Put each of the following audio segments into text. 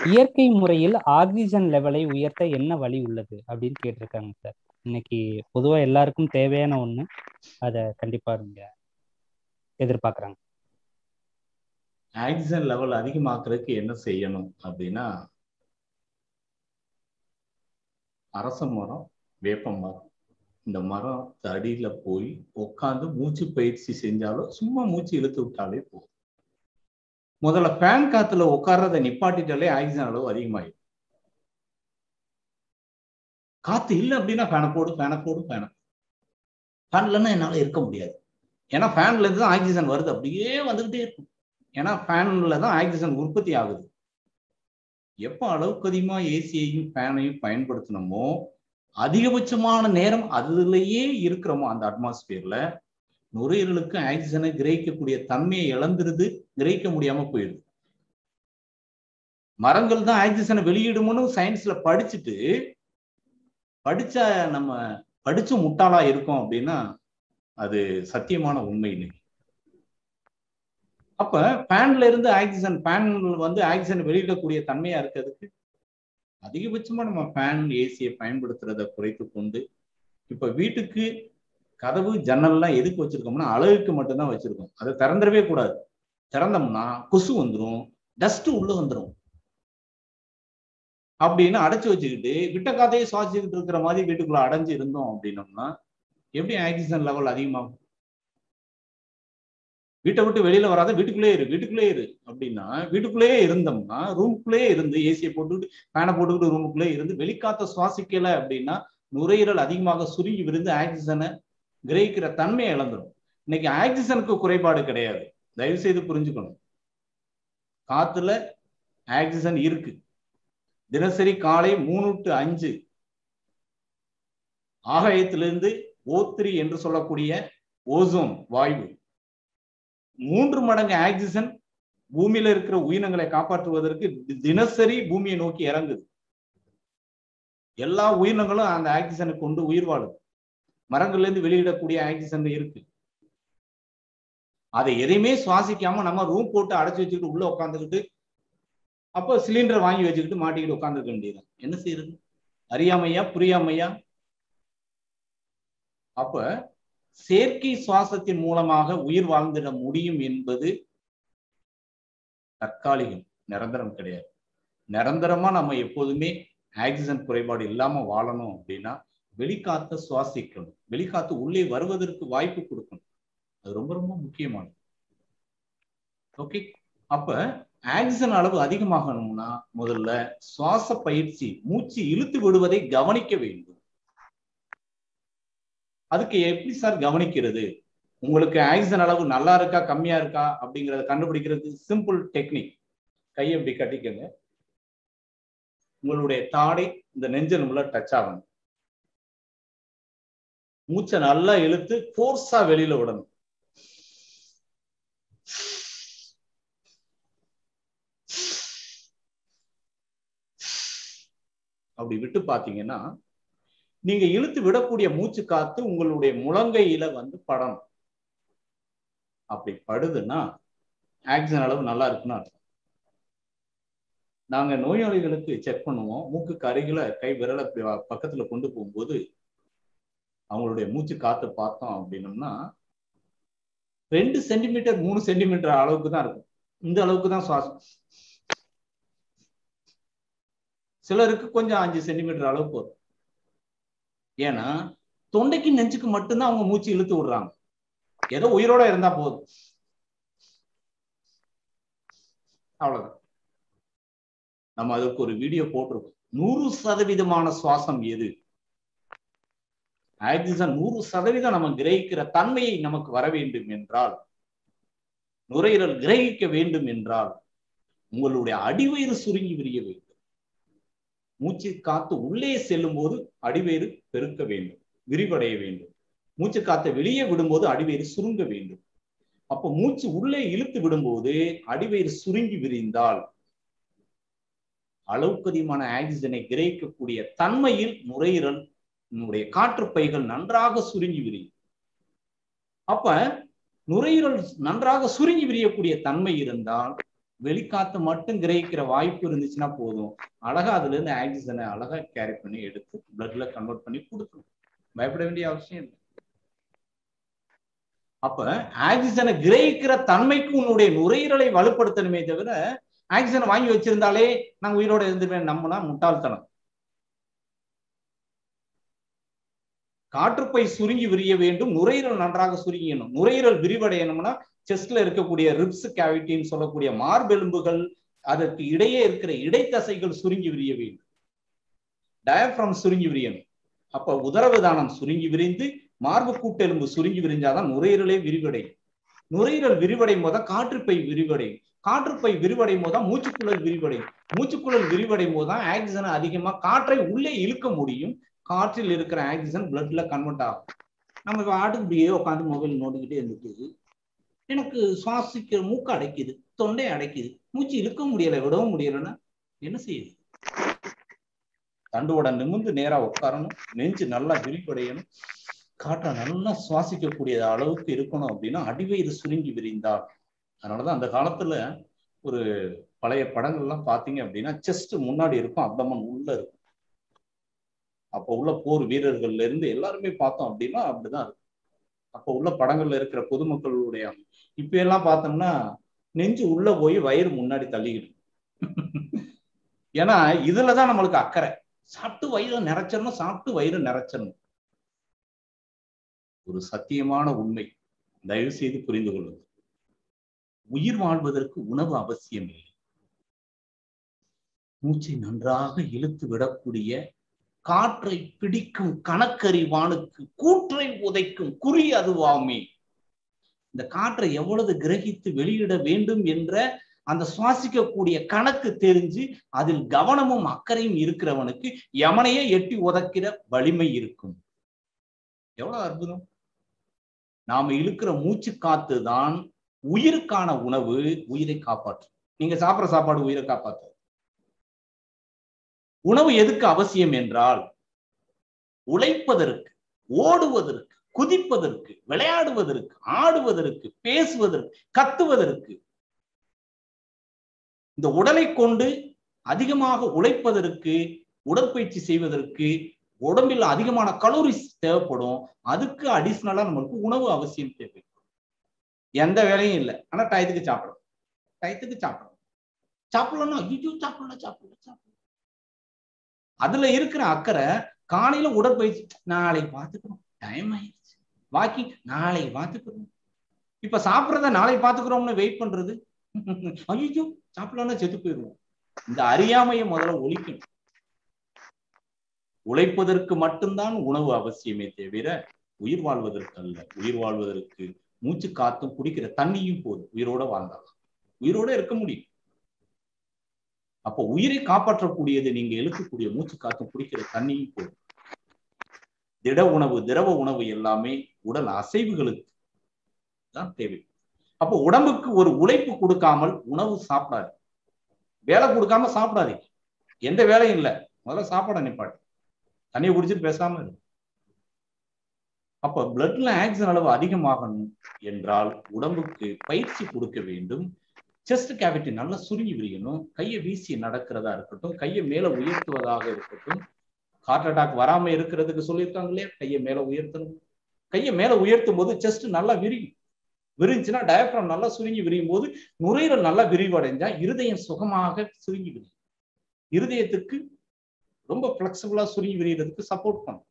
இயற்கை முறையில் ஆக்சிஜன் லெவலை உயர்த்த என்ன வழி உள்ளது அப்படின்னு கேட்டிருக்காங்க சார் இன்னைக்கு பொதுவா எல்லாருக்கும் தேவையான ஒண்ணு அத கண்டிப்பா நீங்க எதிர்பார்க்கறாங்க ஆக்சிஜன் லெவல் அதிகமாக்குறதுக்கு என்ன செய்யணும் அப்படின்னா அரச மரம் வேப்ப மரம் இந்த மரம் அடியில போய் உட்காந்து மூச்சு பயிற்சி செஞ்சாலும் சும்மா மூச்சு இழுத்து விட்டாலே போதும் முதல்ல ஃபேன் காத்துல உட்கார்றத நிப்பாட்டிட்டாலே ஆக்சிஜன் அளவு அதிகமாயிடும் காத்து இல்லை அப்படின்னா ஃபேனை போடு ஃபேனை போடு ஃபேனை ஃபேன் இல்லைன்னா என்னால இருக்க முடியாது ஏன்னா ஃபேன்ல இருந்து தான் ஆக்சிஜன் வருது அப்படியே வந்துகிட்டே இருக்கும் ஏன்னா ஃபேன்ல தான் ஆக்சிஜன் உற்பத்தி ஆகுது எப்போ அளவுக்கு அதிகமாக ஏசியையும் ஃபேனையும் பயன்படுத்தினோமோ அதிகபட்சமான நேரம் அதுலயே இருக்கிறோமோ அந்த அட்மாஸ்பியர்ல நுரையீரலுக்கு ஆக்சிஜனை கிரகிக்கக்கூடிய தன்மையை இழந்துருது கிரகிக்க முடியாம போயிடுது மரங்கள் தான் ஆக்சிஜனை வெளியிடுமோன்னு சயின்ஸ்ல படிச்சுட்டு படிச்சா நம்ம படிச்சு முட்டாளா இருக்கோம் அப்படின்னா அது சத்தியமான உண்மை இன்னைக்கு அப்ப ஃபேன்ல இருந்து ஆக்சிஜன் ஃபேன் வந்து ஆக்சிஜன் வெளியிடக்கூடிய தன்மையா இருக்கிறதுக்கு அதிகபட்சமா நம்ம ஃபேன் ஏசியை பயன்படுத்துறத குறைத்து கொண்டு இப்ப வீட்டுக்கு கதவு ஜன்னல்லாம் எதுக்கு வச்சிருக்கோம்னா அழகுக்கு மட்டும்தான் வச்சிருக்கோம் அதை திறந்துடவே கூடாது திறந்தோம்னா கொசு வந்துடும் டஸ்ட் உள்ள வந்துடும் அப்படின்னு அடைச்சு வச்சுக்கிட்டு விட்ட காத்தையே சுவாசிச்சுக்கிட்டு இருக்கிற மாதிரி வீட்டுக்குள்ள அடைஞ்சு இருந்தோம் அப்படின்னோம்னா எப்படி ஆக்சிஜன் லெவல் அதிகமாகும் வீட்டை விட்டு வெளியில வராத வீட்டுக்குள்ளே இரு வீட்டுக்குள்ளே இரு அப்படின்னா வீட்டுக்குள்ளேயே இருந்தோம்னா ரூமுக்குள்ளேயே இருந்து ஏசியை போட்டுக்கிட்டு ஃபேனை போட்டுக்கிட்டு ரூமுக்குள்ளே இருந்து வெளிக்காத்த சுவாசிக்கல அப்படின்னா நுரையீரல் அதிகமாக சுருங்கி விருந்து ஆக்சிஜனை கிரகிக்கிற தன்மையை இழந்துடும் இன்னைக்கு ஆக்சிஜனுக்கு குறைபாடு கிடையாது தயவு செய்து புரிஞ்சுக்கணும் காத்துல ஆக்சிஜன் இருக்கு தினசரி காலை மூணு டு அஞ்சு ஆகாயத்திலிருந்து ஓத்ரி என்று சொல்லக்கூடிய ஓசோன் வாயு மூன்று மடங்கு ஆக்சிஜன் பூமியில இருக்கிற உயிரினங்களை காப்பாற்றுவதற்கு தினசரி பூமியை நோக்கி இறங்குது எல்லா உயிரினங்களும் அந்த ஆக்சிஜனை கொண்டு உயிர் வாழுது மரங்கள்ல இருந்து வெளியிடக்கூடிய ஆக்சிஜன் இருக்கு அதை எதையுமே சுவாசிக்காம நம்ம ரூம் போட்டு அடைச்சு வச்சுக்கிட்டு உள்ள உட்காந்துக்கிட்டு அப்போ சிலிண்டர் வாங்கி வச்சுக்கிட்டு மாட்டிக்கிட்டு உட்காந்துருக்க வேண்டியது என்ன செய்யறது அறியாமையா புரியாமையா அப்ப செயற்கை சுவாசத்தின் மூலமாக உயிர் வாழ்ந்திட முடியும் என்பது தற்காலிகம் நிரந்தரம் கிடையாது நிரந்தரமா நம்ம எப்போதுமே ஆக்சிஜன் குறைபாடு இல்லாம வாழணும் அப்படின்னா வெளிக்காத்த சுவாசிக்கணும் வெளிக்காத்து உள்ளே வருவதற்கு வாய்ப்பு கொடுக்கணும் அது ரொம்ப ரொம்ப முக்கியமானது ஓகே அப்ப ஆக்சிஜன் அளவு அதிகமாகணும்னா முதல்ல சுவாச பயிற்சி மூச்சு இழுத்து விடுவதை கவனிக்க வேண்டும் அதுக்கு எப்படி சார் கவனிக்கிறது உங்களுக்கு ஆக்சிஜன் அளவு நல்லா இருக்கா கம்மியா இருக்கா அப்படிங்கறத கண்டுபிடிக்கிறது சிம்பிள் டெக்னிக் கையை இப்படி கட்டிக்கங்க உங்களுடைய தாடை இந்த நெஞ்சலுக்குள்ள டச் ஆகணும் மூச்சை நல்லா இழுத்து ஃபோர்ஸா வெளியில விடணும் அப்படி விட்டு பாத்தீங்கன்னா நீங்க இழுத்து விடக்கூடிய மூச்சு காத்து உங்களுடைய முழங்கையில வந்து படணும் அப்படி படுதுன்னா ஆக்சிஜன் அளவு நல்லா இருக்குன்னு அர்த்தம் நாங்க நோயாளிகளுக்கு செக் பண்ணுவோம் மூக்குக்கு அருகில கை விரலை பக்கத்துல கொண்டு போகும்போது அவங்களுடைய மூச்சு காத்து பார்த்தோம் அப்படின்னம்னா ரெண்டு சென்டிமீட்டர் மூணு சென்டிமீட்டர் அளவுக்கு தான் இருக்கும் இந்த அளவுக்கு தான் சுவாசம் சிலருக்கு கொஞ்சம் அஞ்சு சென்டிமீட்டர் அளவு போதும் ஏன்னா தொண்டைக்கு நெஞ்சுக்கு மட்டும்தான் அவங்க மூச்சு இழுத்து விடுறாங்க ஏதோ உயிரோட இருந்தா போதும் அவ்வளவுதான் நம்ம அதுக்கு ஒரு வீடியோ போட்டிருக்கோம் நூறு சதவீதமான சுவாசம் எது ஆக்சிஜன் நூறு சதவீதம் நம்ம கிரகிக்கிற தன்மையை நமக்கு வர வேண்டும் என்றால் நுரையீரல் கிரகிக்க வேண்டும் என்றால் உங்களுடைய அடிவயிறு சுருங்கி விரிய வேண்டும் மூச்சு காத்து உள்ளே செல்லும் போது அடிவேறு பெருக்க வேண்டும் விரிவடைய வேண்டும் மூச்சு காத்தை வெளியே விடும்போது அடிவேறு சுருங்க வேண்டும் அப்போ மூச்சு உள்ளே இழுத்து விடும்போது அடிவயிறு சுருங்கி விரிந்தால் அளவுக்கு அதிகமான ஆக்சிஜனை கிரகிக்கக்கூடிய தன்மையில் நுரையீரல் நம்முடைய காற்றுப்பைகள் நன்றாக சுருங்கி விரியும் அப்ப நுரையீரல் நன்றாக சுருங்கி விரியக்கூடிய தன்மை இருந்தால் வெளிக்காத்து மட்டும் கிரகிக்கிற வாய்ப்பு இருந்துச்சுன்னா போதும் அழகா அதுல இருந்து ஆக்சிஜனை அழகா கேரி பண்ணி எடுத்து பிளட்ல கன்வெர்ட் பண்ணி கொடுத்துரும் பயப்பட வேண்டிய அவசியம் இல்லை அப்ப ஆக்சிஜனை கிரகிக்கிற தன்மைக்கு உன்னுடைய நுரையீரலை வலுப்படுத்தணுமே தவிர ஆக்சிஜனை வாங்கி வச்சிருந்தாலே நாங்க உயிரோட இருந்துருவேன் நம்பினா முட்டாள்தனம் காற்றுப்பை சுருங்கி விரிய வேண்டும் நுரையீரல் நன்றாக சுருங்கியணும் நுரையீரல் விரிவடையணும்னா செஸ்ட்ல இருக்கக்கூடிய ரிப்ஸ் கேவிட்டின்னு சொல்லக்கூடிய மார்பெலும்புகள் அதற்கு இடையே இருக்கிற இடைத்தசைகள் சுருங்கி விரிய வேண்டும் டயப்ரம் சுருங்கி விரியணும் அப்ப உதரவிதானம் சுருங்கி விரிந்து மார்பு கூட்டெலும்பு சுருங்கி விரிஞ்சாதான் நுரையீரலே விரிவடையும் நுரையீரல் விரிவடையும் போது காற்றுப்பை விரிவடையும் காற்றுப்பை விரிவடையும் போது மூச்சுக்குழல் விரிவடையும் மூச்சுக்குழல் விரிவடையும் போது தான் ஆக்சிஜன் அதிகமா காற்றை உள்ளே இழுக்க முடியும் காற்றில் இருக்கிற ஆக்சிஜன் பிளட்ல கன்வெர்ட் ஆகும் நம்ம இப்போ ஆட்டுக்கு இப்படியே உட்காந்து மொபைல் நோண்டிக்கிட்டே இருந்துட்டு எனக்கு சுவாசிக்க மூக்கு அடைக்குது தொண்டை அடைக்குது மூச்சு இழுக்க முடியல விடவும் முடியலன்னா என்ன செய்யுது தண்டுவோட நிமிந்து நேரா உட்காரணும் நெஞ்சு நல்லா விரிவடையணும் காற்றை நல்லா சுவாசிக்கக்கூடிய அளவுக்கு இருக்கணும் அப்படின்னா அடிவயிறு சுருங்கி விரிந்தால் அதனாலதான் அந்த காலத்துல ஒரு பழைய படங்கள்லாம் பாத்தீங்க அப்படின்னா செஸ்ட் முன்னாடி இருக்கும் அப்டமன் உள்ள இருக்கும் அப்போ உள்ள போர் வீரர்கள்ல இருந்து எல்லாருமே பார்த்தோம் அப்படின்னா அப்படிதான் இருக்கும் அப்போ உள்ள படங்கள்ல இருக்கிற பொதுமக்களுடைய இப்ப எல்லாம் பார்த்தோம்னா நெஞ்சு உள்ள போய் வயிறு முன்னாடி தள்ளிக்கிட்டு ஏன்னா இதுலதான் நம்மளுக்கு அக்கறை சாப்பிட்டு வயிறு நிறைச்சிடணும் சாப்பிட்டு வயிறு நிறைச்சிடணும் ஒரு சத்தியமான உண்மை தயவு செய்து புரிந்து கொள்ளுங்கள் உயிர் வாழ்வதற்கு உணவு அவசியம் இல்லை மூச்சை நன்றாக இழுத்து விடக்கூடிய காற்றை பிடிக்கும் கணக்கறிவானுக்கு கூற்றை உதைக்கும் குறி அதுவாமே இந்த காற்றை எவ்வளவு கிரகித்து வெளியிட வேண்டும் என்ற அந்த சுவாசிக்கக்கூடிய கணக்கு தெரிஞ்சு அதில் கவனமும் அக்கறையும் இருக்கிறவனுக்கு யமனையே எட்டி உதைக்கிற வலிமை இருக்கும் எவ்வளவு அற்புதம் நாம இழுக்கிற மூச்சு காத்து தான் உயிருக்கான உணவு உயிரை காப்பாற்றும் நீங்க சாப்பிட்ற சாப்பாடு உயிரை காப்பாற்றும் உணவு எதுக்கு அவசியம் என்றால் உழைப்பதற்கு ஓடுவதற்கு குதிப்பதற்கு விளையாடுவதற்கு ஆடுவதற்கு பேசுவதற்கு கத்துவதற்கு இந்த உடலை கொண்டு அதிகமாக உழைப்பதற்கு உடற்பயிற்சி செய்வதற்கு உடம்பில் அதிகமான கலோரிஸ் தேவைப்படும் அதுக்கு அடிஷ்னலா நம்மளுக்கு உணவு அவசியம் தேவை எந்த வேலையும் இல்லை ஆனா டயத்துக்கு சாப்பிடணும் டயத்துக்கு சாப்பிடணும் சாப்பிடலன்னா ஐயோ சாப்பிடல சாப்பிடல சாப்பிடல அதுல இருக்கிற அக்கறை காலையில உடற்பயிற்சி நாளை பார்த்துக்கிறோம் டைம் ஆயிடுச்சு வாக்கிங் நாளை பார்த்துக்கிறோம் இப்ப சாப்பிட்றத நாளை பார்த்துக்கிறோம்னு வெயிட் பண்றது ஐயோ சாப்பிடலன்னா செத்து போயிடுவோம் இந்த அறியாமையை முதல்ல ஒழிக்கணும் உழைப்பதற்கு மட்டும்தான் உணவு அவசியமே தவிர உயிர் வாழ்வதற்கு அல்ல உயிர் வாழ்வதற்கு மூச்சு காத்தும் குடிக்கிற தண்ணியும் போதும் உயிரோட வாழ்ந்தாலும் உயிரோட இருக்க முடியும் அப்போ உயிரை காப்பாற்றக்கூடியது நீங்க இழுக்கக்கூடிய மூச்சு காத்தும் குடிக்கிற தண்ணியும் போதும் திட உணவு திரவ உணவு எல்லாமே உடல் அசைவுகளுக்கு தான் தேவை அப்போ உடம்புக்கு ஒரு உழைப்பு கொடுக்காமல் உணவு சாப்பிடாது வேலை கொடுக்காம சாப்பிடாதீங்க எந்த வேலையும் இல்லை முதல்ல சாப்பாடை நிப்பாட்டு தண்ணியை குடிச்சிட்டு பேசாம இரு அப்ப பிளட்ல ஆக்சிஜன் அளவு அதிகமாகணும் என்றால் உடம்புக்கு பயிற்சி கொடுக்க வேண்டும் செஸ்ட் கேவிட்டி நல்லா சுருங்கி விரியணும் கையை வீசி நடக்கிறதா இருக்கட்டும் கையை மேல உயர்த்துவதாக இருக்கட்டும் ஹார்ட் அட்டாக் வராம இருக்கிறதுக்கு சொல்லியிருக்காங்க இல்லையா கையை மேல உயர்த்தணும் கையை மேல உயர்த்தும் போது செஸ்ட் நல்லா விரியும் விரிஞ்சுன்னா டயப்ரம் நல்லா சுருங்கி விரியும் போது நுரையீரல் நல்லா விரிவடைஞ்சா இருதயம் சுகமாக சுருங்கி விரியும் இருதயத்துக்கு ரொம்ப பிளெக்சிபிளா சுருங்கி விரியறதுக்கு சப்போர்ட் பண்ணும்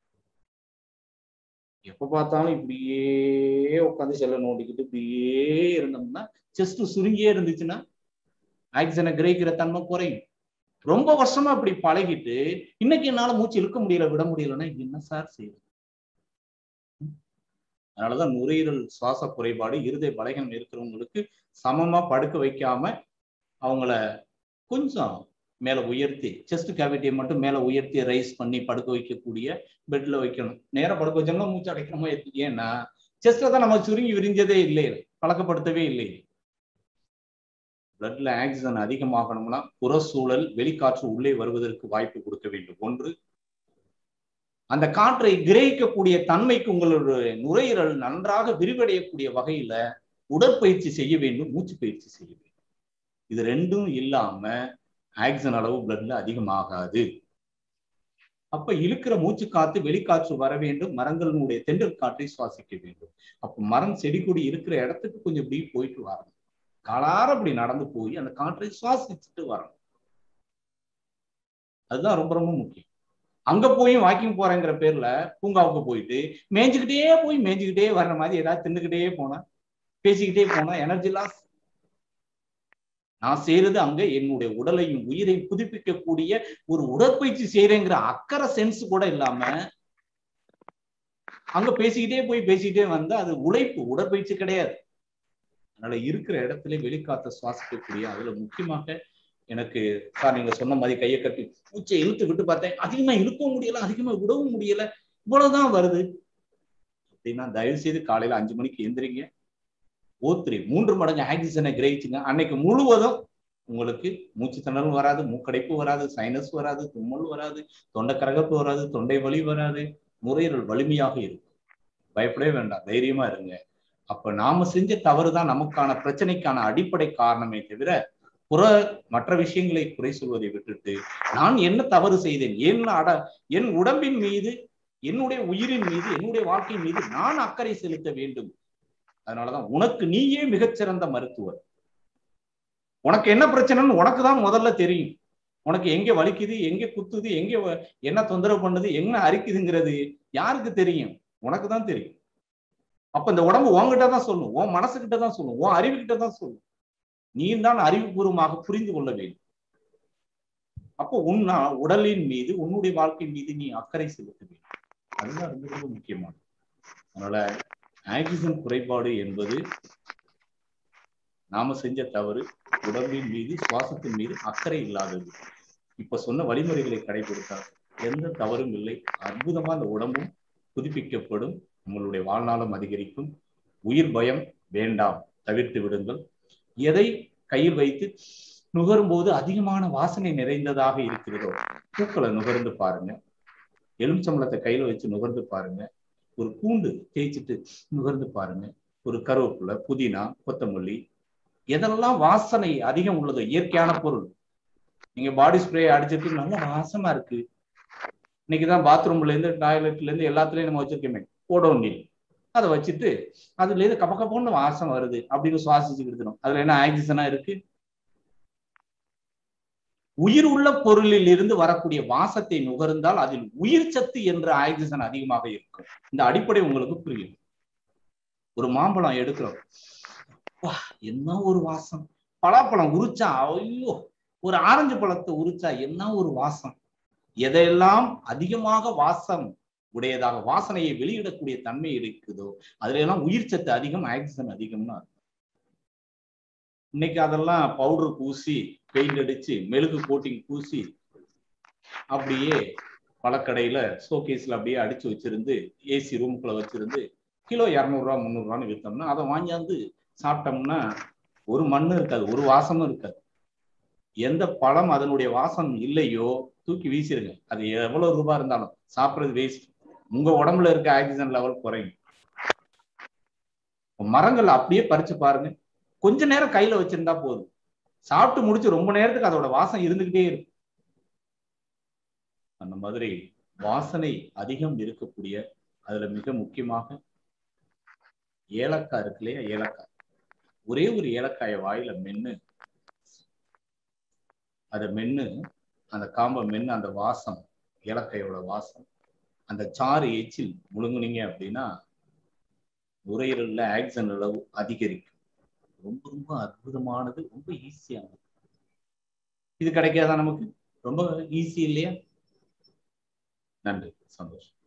எப்ப பார்த்தாலும் இப்படியே உட்காந்து செல்ல நோண்டிக்கிட்டு இப்படியே இருந்தோம்னா செஸ்ட் சுருங்கியே இருந்துச்சுன்னா ஆக்சிஜனை கிரகிக்கிற தன்மை குறையும் ரொம்ப வருஷமா இப்படி பழகிட்டு இன்னைக்கு என்னால மூச்சு இழுக்க முடியல விட முடியலன்னா என்ன சார் செய்யுது அதனாலதான் நுரையீரல் சுவாச குறைபாடு இருதய பலகீனம் இருக்கிறவங்களுக்கு சமமா படுக்க வைக்காம அவங்கள கொஞ்சம் மேல உயர்த்தி செஸ்ட் கேவிட்டியை மட்டும் மேல உயர்த்தி ரைஸ் பண்ணி படுக்க வைக்கக்கூடிய பெட்ல வைக்கணும் நேரம் படுக்க வச்சோம்னா மூச்சு அடைக்கணுமா ஏன்னா செஸ்ட்ல தான் நம்ம சுருங்கி விரிஞ்சதே இல்லை பழக்கப்படுத்தவே இல்லை பிளட்ல ஆக்சிஜன் அதிகமாகணும்னா புற சூழல் வெளிக்காற்று உள்ளே வருவதற்கு வாய்ப்பு கொடுக்க வேண்டும் ஒன்று அந்த காற்றை கிரகிக்கக்கூடிய தன்மைக்கு உங்களுடைய நுரையீரல் நன்றாக விரிவடையக்கூடிய வகையில உடற்பயிற்சி செய்ய வேண்டும் மூச்சு பயிற்சி செய்ய வேண்டும் இது ரெண்டும் இல்லாம ஆக்சிஜன் அளவு பிளட்ல அதிகமாகாது அப்ப இழுக்கிற மூச்சு காத்து வெளிக்காற்று வர வேண்டும் மரங்களினுடைய தென்றல் காற்றை சுவாசிக்க வேண்டும் அப்ப மரம் செடி கொடி இருக்கிற இடத்துக்கு கொஞ்சம் இப்படி போயிட்டு வரணும் காலார அப்படி நடந்து போய் அந்த காற்றை சுவாசிச்சுட்டு வரணும் அதுதான் ரொம்ப ரொம்ப முக்கியம் அங்க போய் வாக்கிங் போறேங்கிற பேர்ல பூங்காவுக்கு போயிட்டு மேய்ஞ்சுக்கிட்டே போய் மேய்ஞ்சுக்கிட்டே வர்ற மாதிரி ஏதாவது தின்னுக்கிட்டே போனா பேசிக்கிட்டே போனா எனர்ஜி லாஸ் நான் செய்யறது அங்க என்னுடைய உடலையும் உயிரையும் புதுப்பிக்கக்கூடிய ஒரு உடற்பயிற்சி செய்யறேங்கிற அக்கறை சென்ஸ் கூட இல்லாம அங்க பேசிக்கிட்டே போய் பேசிக்கிட்டே வந்தா அது உழைப்பு உடற்பயிற்சி கிடையாது அதனால இருக்கிற இடத்துல வெளிக்காத்த சுவாசிக்கக்கூடிய அதுல முக்கியமாக எனக்கு சார் நீங்க சொன்ன மாதிரி கையை கட்டி பூச்சை இழுத்து விட்டு பார்த்தேன் அதிகமா இழுக்கவும் முடியல அதிகமா விடவும் முடியல இவ்வளவுதான் வருது அப்படின்னா தயவு செய்து காலையில அஞ்சு மணிக்கு எந்திரிங்க ஓ த்ரீ மூன்று மடங்கு ஆக்சிஜனை கிரகிச்சுங்க அன்னைக்கு முழுவதும் உங்களுக்கு மூச்சு திணறல் வராது மூக்கடைப்பு வராது சைனஸ் வராது தும்மல் வராது தொண்டை கரகப்பு வராது தொண்டை வலி வராது நுரையீரல் வலிமையாக இருக்கும் பயப்படவே வேண்டாம் தைரியமா இருங்க அப்ப நாம செஞ்ச தவறு தான் நமக்கான பிரச்சனைக்கான அடிப்படை காரணமே தவிர புற மற்ற விஷயங்களை குறை சொல்வதை விட்டுட்டு நான் என்ன தவறு செய்தேன் என் அட என் உடம்பின் மீது என்னுடைய உயிரின் மீது என்னுடைய வாழ்க்கையின் மீது நான் அக்கறை செலுத்த வேண்டும் அதனாலதான் உனக்கு நீயே மிகச்சிறந்த மருத்துவர் உனக்கு என்ன பிரச்சனைன்னு உனக்கு தான் முதல்ல தெரியும் உனக்கு எங்க வலிக்குது எங்க குத்துது எங்க என்ன தொந்தரவு பண்ணுது என்ன அரிக்குதுங்கிறது யாருக்கு தெரியும் உனக்கு தான் தெரியும் அப்ப இந்த உடம்பு உன்கிட்ட தான் சொல்லும் உன் மனசுகிட்ட தான் சொல்லும் உன் அறிவு கிட்ட தான் சொல்லும் நீ தான் அறிவுபூர்வமாக புரிந்து கொள்ள வேண்டும் அப்போ உன் உடலின் மீது உன்னுடைய வாழ்க்கை மீது நீ அக்கறை செலுத்த வேண்டும் அதுதான் ரொம்ப ரொம்ப முக்கியமானது அதனால ஆக்சிஜன் குறைபாடு என்பது நாம செஞ்ச தவறு உடம்பின் மீது சுவாசத்தின் மீது அக்கறை இல்லாதது இப்ப சொன்ன வழிமுறைகளை கடைபிடித்தால் எந்த தவறும் இல்லை அற்புதமா அந்த உடம்பும் புதுப்பிக்கப்படும் உங்களுடைய வாழ்நாளும் அதிகரிக்கும் உயிர் பயம் வேண்டாம் தவிர்த்து விடுங்கள் எதை கையில் வைத்து நுகரும் போது அதிகமான வாசனை நிறைந்ததாக இருக்கிறதோ பூக்களை நுகர்ந்து பாருங்க எலுமிச்சம்பளத்தை கையில வச்சு நுகர்ந்து பாருங்க ஒரு பூண்டு தேய்ச்சிட்டு நுகர்ந்து பாருங்க ஒரு கருவேப்பிலை புதினா கொத்தமல்லி எதெல்லாம் வாசனை அதிகம் உள்ளதோ இயற்கையான பொருள் நீங்க பாடி ஸ்ப்ரே அடிச்சிட்டு நல்ல வாசமா இருக்கு இன்னைக்குதான் பாத்ரூம்ல இருந்து டாய்லெட்ல இருந்து எல்லாத்துலயும் நம்ம வச்சிருக்கோமே ஓடோனில் அதை வச்சுட்டு அதுல இருந்து கப்ப கப்பன்னு வாசம் வருது அப்படின்னு சுவாசிச்சுக்கிட்டு அதுல என்ன ஆக்சிஜனா இருக்கு உயிர் உள்ள பொருளில் இருந்து வரக்கூடிய வாசத்தை நுகர்ந்தால் அதில் உயிர் சத்து என்ற ஆக்சிஜன் அதிகமாக இருக்கும் இந்த அடிப்படை உங்களுக்கு புரியும் ஒரு மாம்பழம் எடுக்கிறோம் வா என்ன ஒரு வாசம் பலாப்பழம் உரிச்சா ஐயோ ஒரு ஆரஞ்சு பழத்தை உரிச்சா என்ன ஒரு வாசம் எதையெல்லாம் அதிகமாக வாசம் உடையதாக வாசனையை வெளியிடக்கூடிய தன்மை இருக்குதோ அதுல எல்லாம் உயிர் சத்து அதிகம் ஆக்சிஜன் அதிகம்னு இன்னைக்கு அதெல்லாம் பவுடர் பூசி பெயிண்ட் அடிச்சு மெழுகு கோட்டிங் பூசி அப்படியே பழக்கடையில ஷோகேஸ்ல அப்படியே அடிச்சு வச்சிருந்து ஏசி ரூமுக்குள்ள வச்சிருந்து கிலோ இரநூறுவா முந்நூறுவான்னு வித்தோம்னா அதை வாங்கியாந்து சாப்பிட்டோம்னா ஒரு மண்ணு இருக்காது ஒரு வாசமும் இருக்காது எந்த பழம் அதனுடைய வாசம் இல்லையோ தூக்கி வீசிருங்க அது எவ்வளவு ரூபாய் இருந்தாலும் சாப்பிட்றது வேஸ்ட் உங்க உடம்புல இருக்க ஆக்சிஜன் லெவல் குறையும் மரங்கள் அப்படியே பறிச்சு பாருங்க கொஞ்ச நேரம் கையில வச்சிருந்தா போதும் சாப்பிட்டு முடிச்சு ரொம்ப நேரத்துக்கு அதோட வாசம் இருந்துகிட்டே இருக்கும் அந்த மாதிரி வாசனை அதிகம் இருக்கக்கூடிய அதுல மிக முக்கியமாக ஏலக்காய் இருக்கு இல்லையா ஏலக்காய் ஒரே ஒரு ஏலக்காயை வாயில மென்னு அதை மென்னு அந்த காம்பை மென்னு அந்த வாசம் ஏலக்காயோட வாசம் அந்த சாறு எச்சில் முழுங்குனீங்க அப்படின்னா நுரையீரல்ல ஆக்சன் அளவு அதிகரிக்கும் ரொம்ப ரொம்ப அற்புதமானது ரொம்ப ஈஸியானது இது கிடைக்காதா நமக்கு ரொம்ப ஈஸி இல்லையா நன்றி சந்தோஷம்